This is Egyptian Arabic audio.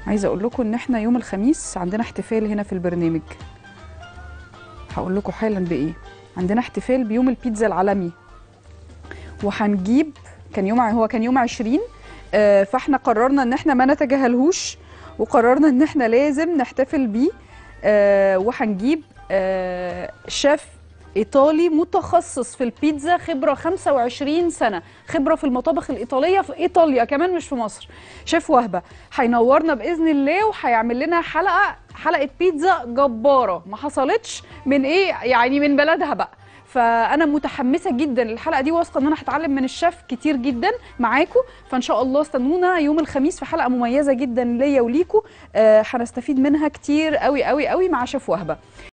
عايزه اقول لكم ان احنا يوم الخميس عندنا احتفال هنا في البرنامج هقول لكم حالا بايه عندنا احتفال بيوم البيتزا العالمي وهنجيب كان يوم هو كان يوم 20 آه، فاحنا قررنا ان احنا ما نتجاهلهوش وقررنا ان احنا لازم نحتفل بيه آه، وهنجيب آه، شيف ايطالي متخصص في البيتزا خبره 25 سنه خبره في المطابخ الايطاليه في ايطاليا كمان مش في مصر شيف وهبه هينورنا باذن الله وهيعمل لنا حلقه حلقه بيتزا جباره ما حصلتش من ايه يعني من بلدها بقى فانا متحمسه جدا للحلقه دي واثقه ان انا هتعلم من الشيف كتير جدا معاكم فان شاء الله استنونا يوم الخميس في حلقه مميزه جدا ليا وليكم آه، هنستفيد منها كتير قوي قوي قوي مع شيف وهبه